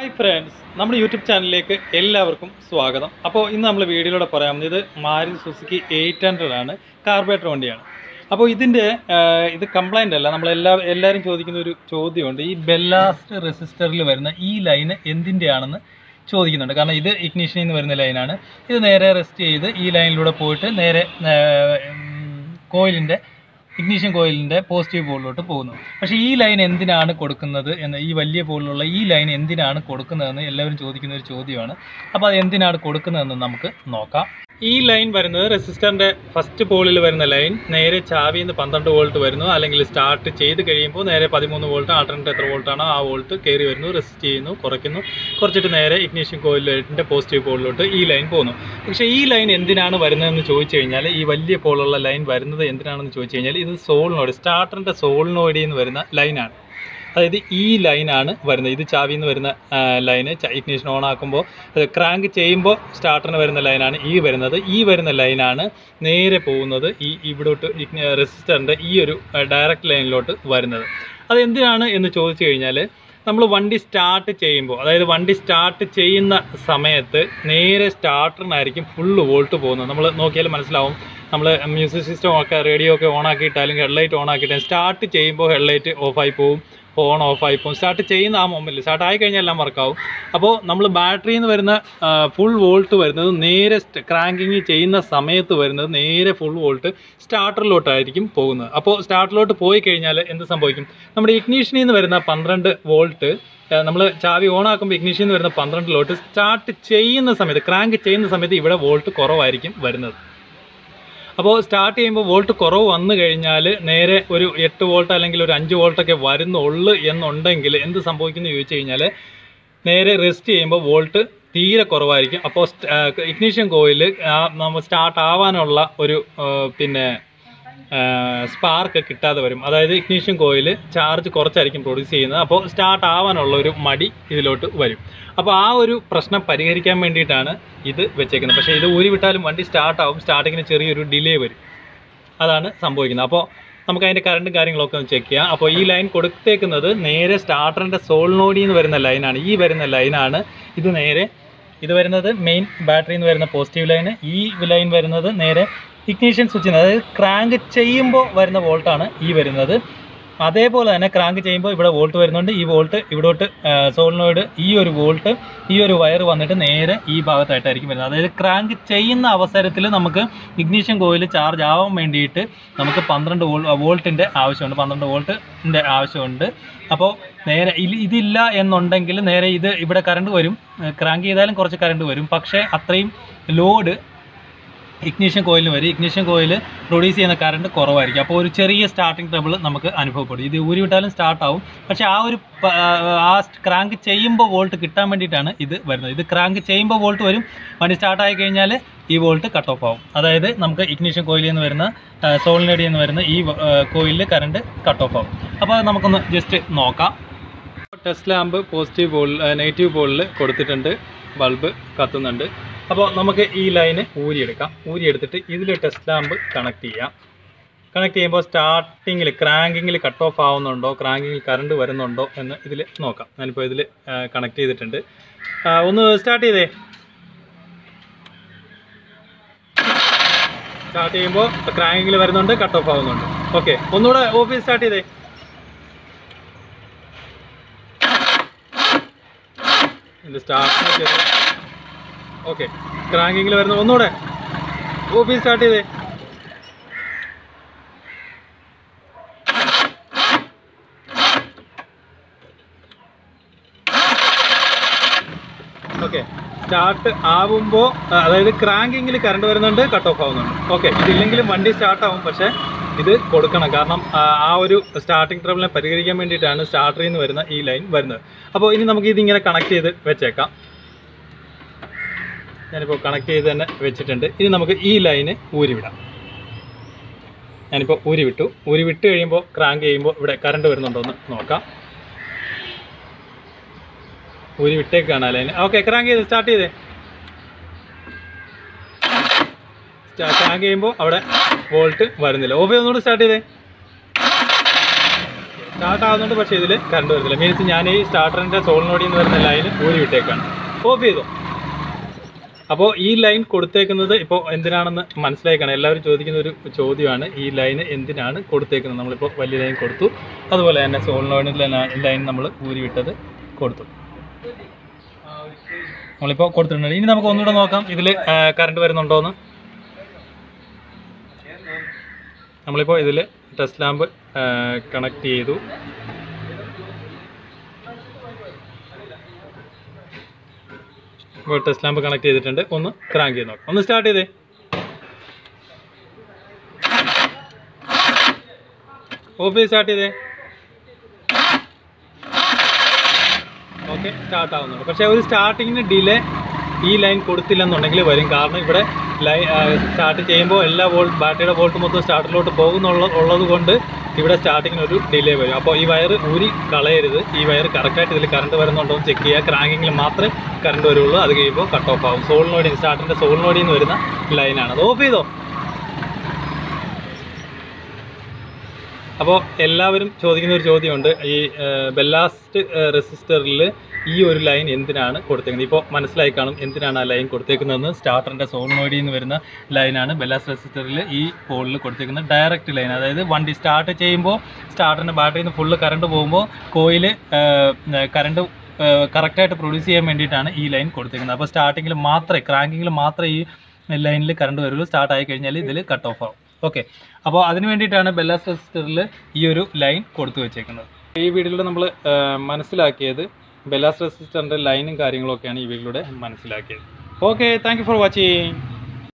hi friends നമ്മുടെ YouTube ചാനലിലേക്ക് എല്ലാവർക്കും സ്വാഗതം അപ്പോൾ ഇന്ന് നമ്മൾ വീഡിയോയിലൂടെ പറയാൻ പോകുന്നത് ഇത് മാരുതി സുസുക്കി എയ്റ്റ് ഹൺഡ്രഡ് ആണ് കാർബേറ്റർ വണ്ടിയാണ് അപ്പോൾ ഇതിൻ്റെ ഇത് കംപ്ലൈൻ്റ് അല്ല നമ്മൾ എല്ലാ എല്ലാവരും ചോദിക്കുന്ന ഒരു ചോദ്യമുണ്ട് ഈ ബെല്ലാസ്റ്റ് റെസിസ്റ്ററിൽ വരുന്ന ഈ ലൈന് എന്തിൻ്റെയാണെന്ന് ചോദിക്കുന്നുണ്ട് കാരണം ഇത് ഇഗ്നീഷനിൽ നിന്ന് വരുന്ന ലൈനാണ് ഇത് നേരെ റെസ്റ്റ് ചെയ്ത് ഈ ലൈനിലൂടെ പോയിട്ട് നേരെ കോയിലിൻ്റെ ഇഗ്നീഷൻ കോയിലിൻ്റെ പോസിറ്റീവ് പോളിലോട്ട് പോകുന്നു പക്ഷേ ഈ ലൈൻ എന്തിനാണ് കൊടുക്കുന്നത് എന്ന് ഈ വലിയ പോളിലുള്ള ഈ ലൈൻ എന്തിനാണ് കൊടുക്കുന്നതെന്ന് എല്ലാവരും ചോദിക്കുന്ന ഒരു ചോദ്യമാണ് അപ്പോൾ അത് എന്തിനാണ് കൊടുക്കുന്നതെന്ന് നമുക്ക് നോക്കാം ഈ ലൈൻ വരുന്നത് റെസിസ്റ്ററിൻ്റെ ഫസ്റ്റ് പോളിൽ വരുന്ന ലൈൻ നേരെ ചാവിയിൽ നിന്ന് പന്ത്രണ്ട് വോൾട്ട് വരുന്നു അല്ലെങ്കിൽ സ്റ്റാർട്ട് ചെയ്ത് കഴിയുമ്പോൾ നേരെ പതിമൂന്ന് വോൾട്ട് ആൾട്ടർനേറ്റ് എത്ര വോൾട്ടാണോ ആ വോൾട്ട് കയറി വരുന്നു റെസിസ്റ്റ് ചെയ്യുന്നു കുറയ്ക്കുന്നു കുറച്ചിട്ട് നേരെ ഇഗ്നീഷൻ കോയിലിൻ്റെ പോസിറ്റീവ് പോളിലോട്ട് ഈ ലൈൻ പോകുന്നു പക്ഷേ ഈ ലൈൻ എന്തിനാണ് വരുന്നതെന്ന് ചോദിച്ചു കഴിഞ്ഞാൽ ഈ വലിയ പോളുള്ള ലൈൻ വരുന്നത് എന്തിനാണെന്ന് ചോദിച്ചു കഴിഞ്ഞാൽ ഇത് സോളിനോയിഡ് സ്റ്റാർട്ടറിൻ്റെ സോളിനോയിഡിൽ നിന്ന് വരുന്ന ലൈനാണ് അതായത് ഈ ലൈനാണ് വരുന്നത് ഇത് ചാവിയിൽ നിന്ന് വരുന്ന ലൈന് ഇഗ്നീഷൻ ഓൺ ആക്കുമ്പോൾ ക്രാങ്ക് ചെയ്യുമ്പോൾ സ്റ്റാർട്ടറിന് വരുന്ന ലൈനാണ് ഈ വരുന്നത് ഈ വരുന്ന ലൈനാണ് നേരെ പോകുന്നത് ഈ ഇവിടോട്ട് റെസിസ്റ്ററിൻ്റെ ഈ ഒരു ഡയറക്റ്റ് ലൈനിലോട്ട് വരുന്നത് അത് എന്തിനാണ് എന്ന് ചോദിച്ചു കഴിഞ്ഞാൽ നമ്മൾ വണ്ടി സ്റ്റാർട്ട് ചെയ്യുമ്പോൾ അതായത് വണ്ടി സ്റ്റാർട്ട് ചെയ്യുന്ന സമയത്ത് നേരെ സ്റ്റാർട്ടറിനായിരിക്കും ഫുള്ള് വോൾട്ട് പോകുന്നത് നമ്മൾ നോക്കിയാൽ മനസ്സിലാവും നമ്മൾ മ്യൂസിക് സിസ്റ്റം ഒക്കെ റേഡിയോ ഒക്കെ ഓൺ ആക്കിയിട്ട് അല്ലെങ്കിൽ ഹെഡ്ലൈറ്റ് ഓൺ ആക്കിയിട്ട് സ്റ്റാർട്ട് ചെയ്യുമ്പോൾ ഹെഡ്ലൈറ്റ് ഓഫായി പോകും ഫോൺ ഓഫായി പോകും സ്റ്റാർട്ട് ചെയ്യുന്ന ആ മൊമെൻറ്റിൽ സ്റ്റാർട്ട് ആയി കഴിഞ്ഞാൽ എല്ലാം വർക്കാവും അപ്പോൾ നമ്മൾ ബാറ്ററിയിൽ നിന്ന് വരുന്ന ഫുൾ വോൾട്ട് വരുന്നത് നേരെ ക്രാങ്കിങ് ചെയ്യുന്ന സമയത്ത് വരുന്നത് നേരെ ഫുൾ വോൾട്ട് സ്റ്റാർട്ടറിലോട്ടായിരിക്കും പോകുന്നത് അപ്പോൾ സ്റ്റാർട്ടറിലോട്ട് പോയി കഴിഞ്ഞാൽ എന്ത് സംഭവിക്കും നമ്മുടെ ഇഗ്നീഷനിൽ നിന്ന് വരുന്ന പന്ത്രണ്ട് വോൾട്ട് നമ്മൾ ചാവി ഓൺ ആക്കുമ്പോൾ ഇഗ്നീഷനിൽ നിന്ന് വരുന്ന പന്ത്രണ്ടിലോട്ട് സ്റ്റാർട്ട് ചെയ്യുന്ന സമയത്ത് ക്രാങ്ക് ചെയ്യുന്ന സമയത്ത് ഇവിടെ വോൾട്ട് കുറവായിരിക്കും വരുന്നത് അപ്പോൾ സ്റ്റാർട്ട് ചെയ്യുമ്പോൾ വോൾട്ട് കുറവ് വന്നു കഴിഞ്ഞാൽ നേരെ ഒരു എട്ട് വോൾട്ട് അല്ലെങ്കിൽ ഒരു അഞ്ച് വോൾട്ടൊക്കെ വരുന്നുള്ളൂ എന്നുണ്ടെങ്കിൽ എന്ത് സംഭവിക്കുന്നു ചോദിച്ചു കഴിഞ്ഞാൽ നേരെ റെസ്റ്റ് ചെയ്യുമ്പോൾ വോൾട്ട് തീരെ കുറവായിരിക്കും അപ്പോൾ ഇഗ്നീഷൻ കോയിൽ നമ്മൾ സ്റ്റാർട്ട് ആവാനുള്ള ഒരു പിന്നെ സ്പാർക്ക് കിട്ടാതെ വരും അതായത് ഇഗ്നീഷൻ കോയിൽ ചാർജ് കുറച്ചായിരിക്കും പ്രൊഡ്യൂസ് ചെയ്യുന്നത് അപ്പോൾ സ്റ്റാർട്ട് ആവാനുള്ള ഒരു മടി ഇതിലോട്ട് വരും അപ്പോൾ ആ ഒരു പ്രശ്നം പരിഹരിക്കാൻ വേണ്ടിയിട്ടാണ് ഇത് വെച്ചേക്കുന്നത് പക്ഷേ ഇത് ഊരി വിട്ടാലും വണ്ടി സ്റ്റാർട്ടാവും സ്റ്റാർട്ടിങ്ങിന് ചെറിയൊരു ഡിലേ വരും അതാണ് സംഭവിക്കുന്നത് അപ്പോൾ നമുക്ക് അതിൻ്റെ കറണ്ടും കാര്യങ്ങളൊക്കെ ഒന്ന് ചെക്ക് ചെയ്യാം അപ്പോൾ ഈ ലൈൻ കൊടുത്തേക്കുന്നത് നേരെ സ്റ്റാർട്ടറിൻ്റെ സോൾനോഡിൽ നിന്ന് വരുന്ന ലൈനാണ് ഈ വരുന്ന ലൈനാണ് ഇത് നേരെ ഇത് വരുന്നത് മെയിൻ ബാറ്ററിയിൽ നിന്ന് വരുന്ന പോസിറ്റീവ് ലൈന് ഈ ലൈൻ വരുന്നത് നേരെ ഇഗ്നീഷൻ സ്വിച്ചിന് അതായത് ക്രാങ്ക് ചെയ്യുമ്പോൾ വരുന്ന വോൾട്ടാണ് ഈ വരുന്നത് അതേപോലെ തന്നെ ക്രാങ്ക് ചെയ്യുമ്പോൾ ഇവിടെ വോൾട്ട് വരുന്നുണ്ട് ഈ വോൾട്ട് ഇവിടോട്ട് സോളിനോയിഡ് ഈ ഒരു വോൾട്ട് ഈ ഒരു വയർ വന്നിട്ട് നേരെ ഈ ഭാഗത്തായിട്ടായിരിക്കും വരുന്നത് അതായത് ക്രാങ്ക് ചെയ്യുന്ന അവസരത്തിൽ നമുക്ക് ഇഗ്നീഷൻ കോയിൽ ചാർജ് ആവാൻ വേണ്ടിയിട്ട് നമുക്ക് പന്ത്രണ്ട് വോൾ വോൾട്ടിൻ്റെ ആവശ്യമുണ്ട് പന്ത്രണ്ട് വോൾട്ടിൻ്റെ ആവശ്യമുണ്ട് അപ്പോൾ നേരെ ഇതില്ല എന്നുണ്ടെങ്കിൽ നേരെ ഇത് ഇവിടെ കറണ്ട് വരും ക്രാങ്ക് ചെയ്താലും കുറച്ച് കറണ്ട് വരും പക്ഷേ അത്രയും ലോഡ് ഇഗ്നീഷൻ കോയിലിന് വരും ഇഗ്നീഷൻ കോയിൽ പ്രൊഡ്യൂസ് ചെയ്യുന്ന കറണ്ട് കുറവായിരിക്കും അപ്പോൾ ഒരു ചെറിയ സ്റ്റാർട്ടിംഗ് ട്രബിൾ നമുക്ക് അനുഭവപ്പെടും ഇത് ഊരി വിട്ടാലും സ്റ്റാർട്ട് ആവും പക്ഷേ ആ ഒരു ആ ക്രാങ്ക് ചെയ്യുമ്പോൾ വോൾട്ട് കിട്ടാൻ വേണ്ടിയിട്ടാണ് ഇത് വരുന്നത് ഇത് ക്രാങ്ക് ചെയ്യുമ്പോൾ വോൾട്ട് വരും വണ്ടി സ്റ്റാർട്ട് ആയി കഴിഞ്ഞാൽ ഈ വോൾട്ട് കട്ട് ഓഫ് ആവും അതായത് നമുക്ക് ഇഗ്നീഷൻ കോയിലിൽ നിന്ന് വരുന്ന സോളിനഡിയിൽ നിന്ന് വരുന്ന ഈ കോയിലിൽ കറണ്ട് കട്ട് ഓഫ് ആവും അപ്പോൾ അത് നമുക്കൊന്ന് ജസ്റ്റ് നോക്കാം ടെസ്റ്റ് ലാമ്പ് പോസിറ്റീവ് പോളിൽ നെഗറ്റീവ് പോളിൽ കൊടുത്തിട്ടുണ്ട് ബൾബ് കത്തുന്നുണ്ട് അപ്പോൾ നമുക്ക് ഈ ലൈന് ഊരിയെടുക്കാം ഊരിയെടുത്തിട്ട് ഇതിൽ ടെസ്റ്റ് ലാമ്പ് കണക്ട് ചെയ്യാം കണക്ട് ചെയ്യുമ്പോൾ സ്റ്റാർട്ടിങ്ങിൽ ക്രാങ്കിങ്ങിൽ കട്ട് ഓഫ് ആവുന്നുണ്ടോ ക്രാങ്കിങ്ങിൽ കറണ്ട് വരുന്നുണ്ടോ എന്ന് ഇതിൽ നോക്കാം ഞാനിപ്പോൾ ഇതിൽ കണക്ട് ചെയ്തിട്ടുണ്ട് ഒന്ന് സ്റ്റാർട്ട് ചെയ്തേ സ്റ്റാർട്ട് ചെയ്യുമ്പോൾ ക്രാങ്കിങ്ങിൽ വരുന്നുണ്ട് കട്ട് ഓഫ് ആവുന്നുണ്ട് ഓക്കെ ഒന്നുകൂടെ ഓഫീസ് സ്റ്റാർട്ട് ചെയ്തേ ഇതിൽ സ്റ്റാർട്ട് ചെയ്ത് ഓക്കെ ക്രാങ്കിങ്ങിൽ വരുന്ന ഒന്നുകൂടെ ഓഫീസ് സ്റ്റാർട്ട് ചെയ്തേ ഓക്കെ സ്റ്റാർട്ട് ആവുമ്പോൾ അതായത് ക്രാങ്കിങ്ങിൽ കറണ്ട് വരുന്നുണ്ട് കട്ട് ഓഫ് ആവുന്നുണ്ട് ഓക്കെ ഇതില്ലെങ്കിലും വണ്ടി സ്റ്റാർട്ട് ആവും പക്ഷേ ഇത് കൊടുക്കണം കാരണം ആ ഒരു സ്റ്റാർട്ടിംഗ് ട്രബിളിനെ പരിഹരിക്കാൻ വേണ്ടിയിട്ടാണ് സ്റ്റാർട്ടറിൽ നിന്ന് വരുന്ന ഈ ലൈൻ വരുന്നത് അപ്പോൾ ഇനി നമുക്ക് ഇതിങ്ങനെ കണക്ട് ചെയ്ത് വെച്ചേക്കാം ഞാനിപ്പോൾ കണക്ട് ചെയ്ത് തന്നെ വെച്ചിട്ടുണ്ട് ഇനി നമുക്ക് ഈ ലൈന് ഊരിവിടാം ഞാനിപ്പോൾ ഊരി വിട്ടു ഊരി വിട്ട് കഴിയുമ്പോൾ ക്രാങ്ക് ചെയ്യുമ്പോൾ ഇവിടെ കറണ്ട് വരുന്നുണ്ടോ എന്ന് നോക്കാം ഊരി വിട്ടേക്കാണ് ആ ലൈന് ഓക്കെ ക്രാങ്ക് ചെയ്ത് സ്റ്റാർട്ട് ചെയ്തേ ക്രാങ്ക് ചെയ്യുമ്പോൾ അവിടെ വോൾട്ട് വരുന്നില്ല ഓഫേ ഒന്നുകൂടി സ്റ്റാർട്ട് ചെയ്തേ സ്റ്റാർട്ട് ആകുന്നുണ്ട് പക്ഷേ ഇതിൽ കറണ്ട് വരുന്നില്ല മീൻസ് ഞാൻ ഈ സ്റ്റാർട്ടറിൻ്റെ സോളിനോടി എന്ന് പറയുന്ന ലൈൻ ഊരി വിട്ടേക്കാണ് ഓഫ് ചെയ്തു അപ്പോൾ ഈ ലൈൻ കൊടുത്തേക്കുന്നത് ഇപ്പോൾ എന്തിനാണെന്ന് മനസ്സിലാക്കണം എല്ലാവരും ചോദിക്കുന്ന ഒരു ചോദ്യമാണ് ഈ ലൈന് എന്തിനാണ് കൊടുത്തേക്കുന്നത് നമ്മളിപ്പോൾ വലിയ ലൈൻ കൊടുത്തു അതുപോലെ തന്നെ സോളിനോയിഡിൻ്റെ ലൈൻ നമ്മൾ ഊരി വിട്ടത് കൊടുത്തു നമ്മളിപ്പോൾ കൊടുത്തിട്ടുണ്ട് ഇനി നമുക്ക് ഒന്നുകൂടെ നോക്കാം ഇതിൽ കറണ്ട് വരുന്നുണ്ടോ എന്ന് നമ്മളിപ്പോൾ ഇതിൽ ടെസ്റ്റ് ലാമ്പ് കണക്ട് ചെയ്തു ഇപ്പോൾ ടെസ്റ്റ് ലാമ്പ് കണക്ട് ചെയ്തിട്ടുണ്ട് ഒന്ന് ക്രാങ്ക് ചെയ്ത് നോക്കാം ഒന്ന് സ്റ്റാർട്ട് ചെയ്തേ ഓഫ് സ്റ്റാർട്ട് ചെയ്തേ ഓക്കെ സ്റ്റാർട്ട് ആവുന്നുണ്ട് പക്ഷേ ഒരു സ്റ്റാർട്ടിങ്ങിന് ഡിലേ ഈ ലൈൻ കൊടുത്തില്ലെന്നുണ്ടെങ്കിൽ വരും കാരണം ഇവിടെ ലൈൻ സ്റ്റാർട്ട് ചെയ്യുമ്പോൾ എല്ലാ വോൾട്ട് ബാറ്ററിയുടെ വോൾട്ട് മൊത്തം സ്റ്റാർട്ടിലോട്ട് പോകുന്നുള്ള ഉള്ളത് കൊണ്ട് ഇവിടെ സ്റ്റാർട്ടിങ്ങിന് ഒരു ഡിലേ വരും അപ്പോൾ ഈ വയർ ഊരി കളയരുത് ഈ വയർ കറക്റ്റായിട്ട് ഇതിൽ കറണ്ട് വരുന്നുണ്ടോ എന്ന് ചെക്ക് ചെയ്യുക ക്രാങ്കിങ്ങിൽ മാത്രമേ കറണ്ട് വരുള്ളൂ അത് കഴിയുമ്പോൾ കട്ട് ഓഫ് ആവും സോളിനോടി സ്റ്റാർട്ടിൻ്റെ സോളിനോടിയിൽ നിന്ന് വരുന്ന ലൈനാണ് അത് ഓഫ് ചെയ്തോ അപ്പോൾ എല്ലാവരും ചോദിക്കുന്ന ഒരു ചോദ്യമുണ്ട് ഈ ബെല്ലാസ്റ്റ് റെസിസ്റ്ററിൽ ഈ ഒരു ലൈൻ എന്തിനാണ് കൊടുത്തേക്കുന്നത് ഇപ്പോൾ മനസ്സിലായി കാണും എന്തിനാണ് ആ ലൈൻ കൊടുത്തേക്കുന്നതെന്ന് സ്റ്റാർട്ടറിൻ്റെ സോളിനോഡിൽ നിന്ന് വരുന്ന ലൈനാണ് ബെല്ലാസ് റെസിസ്റ്ററിൽ ഈ പോളിൽ കൊടുത്തേക്കുന്ന ഡയറക്റ്റ് ലൈൻ അതായത് വണ്ടി സ്റ്റാർട്ട് ചെയ്യുമ്പോൾ സ്റ്റാർട്ടറിൻ്റെ ബാറ്ററിയിൽ നിന്ന് ഫുള്ള് കറണ്ട് പോകുമ്പോൾ കോയിൽ കറണ്ട് കറക്റ്റായിട്ട് പ്രൊഡ്യൂസ് ചെയ്യാൻ വേണ്ടിയിട്ടാണ് ഈ ലൈൻ കൊടുത്തേക്കുന്നത് അപ്പോൾ സ്റ്റാർട്ടിങ്ങിൽ മാത്രമേ ക്രാങ്കിങ്ങിൽ മാത്രമേ ഈ ലൈനിൽ കറണ്ട് വരുള്ളൂ സ്റ്റാർട്ട് ആയി കഴിഞ്ഞാൽ ഇതിൽ കട്ട് ഓഫ് ആവും ഓക്കെ അപ്പോൾ അതിന് വേണ്ടിയിട്ടാണ് ബെല്ലാസ് റെസിസ്റ്ററിൽ ഈ ഒരു ലൈൻ കൊടുത്തു വെച്ചേക്കുന്നത് ഈ വീഡിയോയിലൂടെ നമ്മൾ മനസ്സിലാക്കിയത് ബെല്ലാസ് റെസിസ്റ്ററിൻ്റെ ലൈനും കാര്യങ്ങളൊക്കെയാണ് ഈ വീഡിയോയിലൂടെ മനസ്സിലാക്കിയത് okay thank you for watching